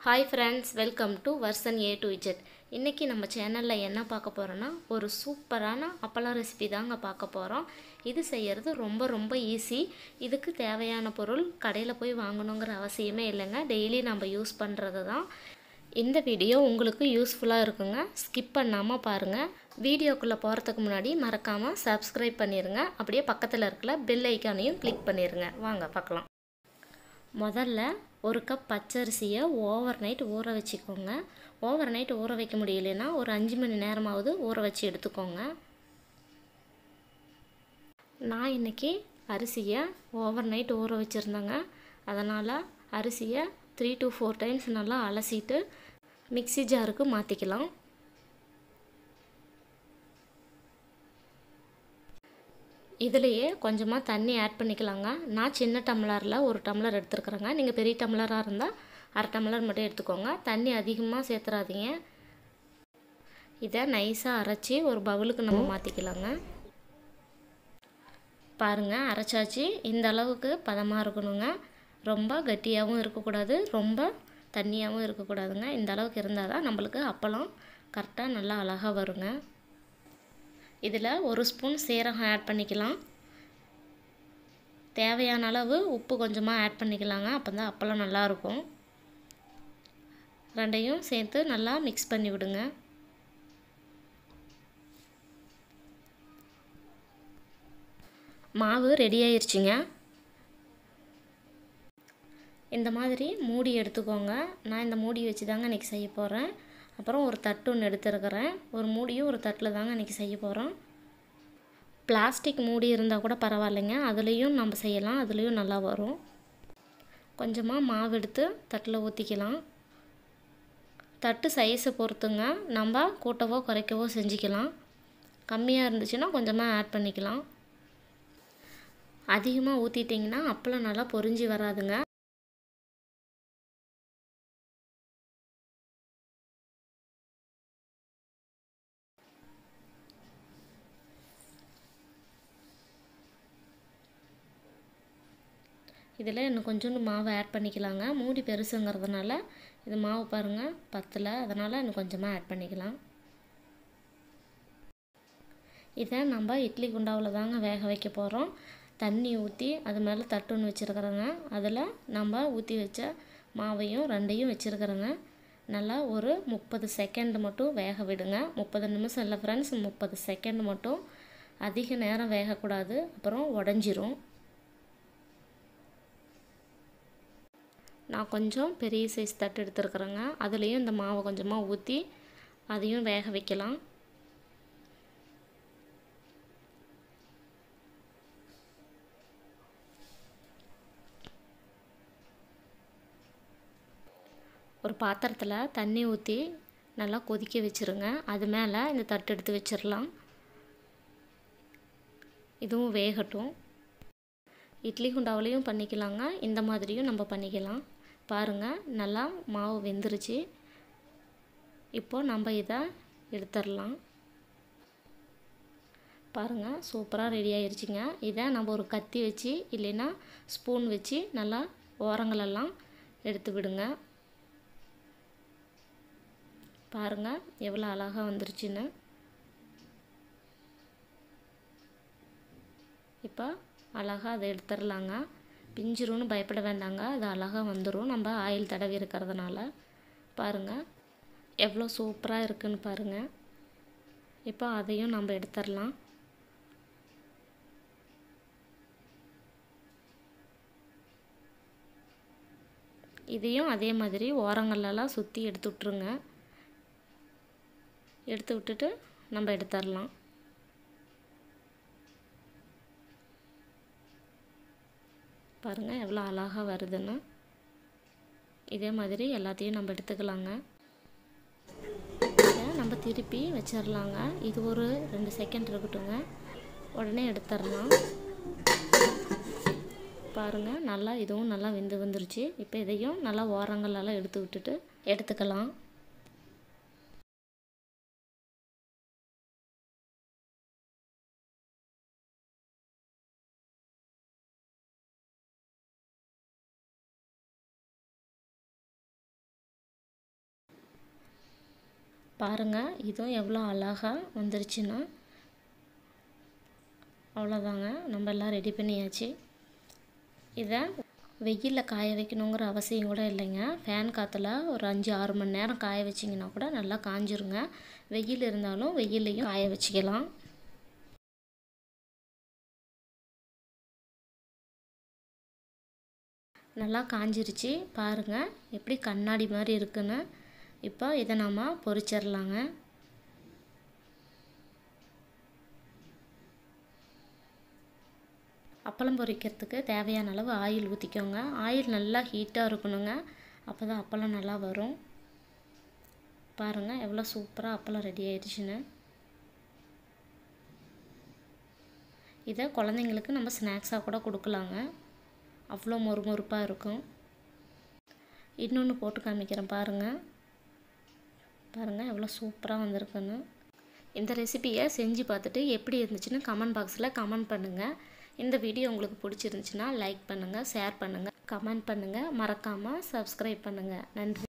hi friends welcome to version A to Z இன்றைக்கி நம்ம சேனலில் என்ன பார்க்க போகிறோன்னா ஒரு சூப்பரான அப்பளம் ரெசிபி தாங்க பார்க்க போகிறோம் இது செய்கிறது ரொம்ப ரொம்ப ஈஸி இதுக்கு தேவையான பொருள் கடையில் போய் வாங்கணுங்கிற அவசியமே இல்லைங்க டெய்லி நம்ம யூஸ் பண்ணுறது தான் இந்த வீடியோ உங்களுக்கு யூஸ்ஃபுல்லாக இருக்குங்க ஸ்கிப் பண்ணாமல் பாருங்கள் வீடியோக்குள்ளே போகிறதுக்கு முன்னாடி மறக்காமல் சப்ஸ்கிரைப் பண்ணிடுங்க அப்படியே பக்கத்தில் இருக்கிற பெல் ஐக்கானையும் கிளிக் பண்ணிடுங்க வாங்க பார்க்கலாம் முதல்ல ஒரு கப் பச்சரிசியை ஓவர் நைட் ஊற வச்சுக்கோங்க ஓவர் நைட் ஊற வைக்க முடியலன்னா ஒரு அஞ்சு மணி நேரமாவது ஊற வச்சு எடுத்துக்கோங்க நான் இன்றைக்கி அரிசியை ஓவர் நைட் ஊற வச்சுருந்தேங்க அதனால் அரிசியை த்ரீ டு ஃபோர் டைம்ஸ் நல்லா அலசிட்டு மிக்சி ஜாருக்கு மாற்றிக்கலாம் இதுலேயே கொஞ்சமாக தண்ணி ஆட் பண்ணிக்கலாங்க நான் சின்ன டம்ளரில் ஒரு டம்ளர் எடுத்துருக்குறேங்க நீங்கள் பெரிய டம்ளராக இருந்தால் அரை டம்ளர் மட்டும் எடுத்துக்கோங்க தண்ணி அதிகமாக சேர்த்துறாதீங்க இதை நைஸாக அரைச்சி ஒரு பவுலுக்கு நம்ம மாற்றிக்கலாங்க பாருங்கள் அரைச்சாச்சு இந்த அளவுக்கு பதமாக இருக்கணுங்க ரொம்ப கட்டியாகவும் இருக்கக்கூடாது ரொம்ப தண்ணியாகவும் இருக்கக்கூடாதுங்க இந்த அளவுக்கு இருந்தால் தான் நம்மளுக்கு அப்பளம் கரெக்டாக நல்லா அழகாக வருங்க இதில் ஒரு ஸ்பூன் சீரகம் ஆட் பண்ணிக்கலாம் தேவையான அளவு உப்பு கொஞ்சமாக ஆட் பண்ணிக்கலாங்க அப்போ தான் அப்பளம் நல்லாயிருக்கும் ரெண்டையும் சேர்த்து நல்லா மிக்ஸ் பண்ணி விடுங்க மாவு ரெடி ஆயிடுச்சுங்க இந்த மாதிரி மூடி எடுத்துக்கோங்க நான் இந்த மூடி வச்சு தாங்க இன்றைக்கி செய்ய போகிறேன் அப்புறம் ஒரு தட்டு ஒன்று எடுத்துருக்கிறேன் ஒரு மூடியும் ஒரு தட்டில் தாங்க இன்றைக்கி செய்ய போகிறோம் பிளாஸ்டிக் மூடி இருந்தால் கூட பரவாயில்லைங்க அதுலேயும் நம்ம செய்யலாம் அதுலேயும் நல்லா வரும் கொஞ்சமாக மாவு எடுத்து தட்டில் ஊற்றிக்கலாம் தட்டு சைஸை பொறுத்துங்க நம்ம கூட்டவோ குறைக்கவோ செஞ்சுக்கலாம் கம்மியாக இருந்துச்சுன்னா கொஞ்சமாக ஆட் பண்ணிக்கலாம் அதிகமாக ஊற்றிட்டிங்கன்னா அப்பளம் நல்லா பொரிஞ்சு வராதுங்க இதில் இன்னும் கொஞ்சோண்டு மாவு ஆட் பண்ணிக்கலாங்க மூடி பெருசுங்கிறதுனால இது மாவு பாருங்கள் பத்தில் அதனால் இன்னும் கொஞ்சமாக ஆட் பண்ணிக்கலாம் இதை நம்ம இட்லி குண்டாவில் தாங்க வேக வைக்க போகிறோம் தண்ணி ஊற்றி அது மேலே தட்டுன்னு வச்சுருக்குறேங்க அதில் நம்ம ஊற்றி வச்ச மாவையும் ரெண்டையும் வச்சுருக்குறேங்க நல்லா ஒரு முப்பது செகண்ட் மட்டும் வேக விடுங்க முப்பது நிமிஷம் இல்லை ஃப்ரெண்ட்ஸ் முப்பது செகண்ட் மட்டும் அதிக நேரம் வேகக்கூடாது அப்புறம் உடஞ்சிரும் நான் கொஞ்சம் பெரிய சைஸ் தட்டு எடுத்துருக்குறேங்க அதுலேயும் இந்த மாவை கொஞ்சமாக ஊற்றி அதையும் வேக வைக்கலாம் ஒரு பாத்திரத்தில் தண்ணி ஊற்றி நல்லா கொதிக்க வச்சுருங்க அது மேலே இந்த தட்டு எடுத்து வச்சிடலாம் இதுவும் வேகட்டும் இட்லி குண்டாவிலையும் பண்ணிக்கலாங்க இந்த மாதிரியும் நம்ம பண்ணிக்கலாம் பாருங்கள் நல்லா மாவு வெந்துருச்சு இப்போது நம்ம இதை எடுத்துடலாம் பாருங்கள் சூப்பராக ரெடி ஆயிடுச்சுங்க இதை நம்ம ஒரு கத்தி வச்சு இல்லைன்னா ஸ்பூன் வச்சு நல்லா ஓரங்களெல்லாம் எடுத்து விடுங்க பாருங்கள் எவ்வளோ அழகாக வந்துருச்சுன்னு இப்போ அழகாக அதை எடுத்துடலாங்க பிஞ்சிரும்னு பயப்பட வேண்டாங்க அது அழகாக வந்துடும் நம்ம ஆயில் தடவி இருக்கிறதுனால பாருங்கள் எவ்வளோ சூப்பராக இருக்குன்னு பாருங்கள் இப்போ அதையும் நம்ம எடுத்துடலாம் இதையும் அதே மாதிரி ஓரங்கள்லாம் சுற்றி எடுத்து விட்ருங்க எடுத்து விட்டுட்டு நம்ம எடுத்துடலாம் பாருங்கள் எவ்வளோ அழகாக வருதுன்னு இதே மாதிரி எல்லாத்தையும் நம்ம எடுத்துக்கலாங்க இதை நம்ம திருப்பி வச்சிடலாங்க இது ஒரு ரெண்டு செகண்ட் இருக்கட்டுங்க உடனே எடுத்துடலாம் பாருங்கள் நல்லா இதுவும் நல்லா வெந்து வந்துருச்சு இப்போ இதையும் நல்லா ஓரங்களெல்லாம் எடுத்து விட்டுட்டு எடுத்துக்கலாம் பாருங்கள் இதுவும் எவ்வளோ அழகாக வந்துருச்சுன்னா அவ்வளோதாங்க நம்ம எல்லாம் ரெடி பண்ணியாச்சு இதை வெயிலில் காய வைக்கணுங்கிற அவசியம் கூட இல்லைங்க ஃபேன் காற்றுல ஒரு அஞ்சு ஆறு மணி நேரம் காய வச்சிங்கன்னா கூட நல்லா காஞ்சிருங்க வெயில் இருந்தாலும் வெயிலையும் காய வச்சிக்கலாம் நல்லா காஞ்சிருச்சு பாருங்கள் எப்படி கண்ணாடி மாதிரி இருக்குன்னு இப்போ இதை நம்ம பொரிச்சிடலாங்க அப்பளம் பொரிக்கிறதுக்கு தேவையான அளவு ஆயில் ஊற்றிக்கோங்க ஆயில் நல்லா ஹீட்டாக இருக்கணுங்க அப்போ தான் அப்பளம் நல்லா வரும் பாருங்கள் எவ்வளோ சூப்பராக அப்பளம் ரெடி ஆயிடுச்சுன்னு இதை குழந்தைங்களுக்கு நம்ம ஸ்நாக்ஸாக கூட கொடுக்கலாங்க அவ்வளோ மொறுமொறுப்பாக இருக்கும் இன்னொன்று போட்டு காமிக்கிறேன் பாருங்கள் பாருங்கள் எவ்வளோ சூப்பராக வந்திருக்குன்னு இந்த ரெசிபியை செஞ்சு பார்த்துட்டு எப்படி இருந்துச்சுன்னு கமெண்ட் பாக்ஸில் கமெண்ட் பண்ணுங்கள் இந்த வீடியோ உங்களுக்கு பிடிச்சிருந்துச்சுன்னா லைக் பண்ணுங்கள் ஷேர் பண்ணுங்கள் கமெண்ட் பண்ணுங்கள் மறக்காமல் சப்ஸ்கிரைப் பண்ணுங்கள் நன்றி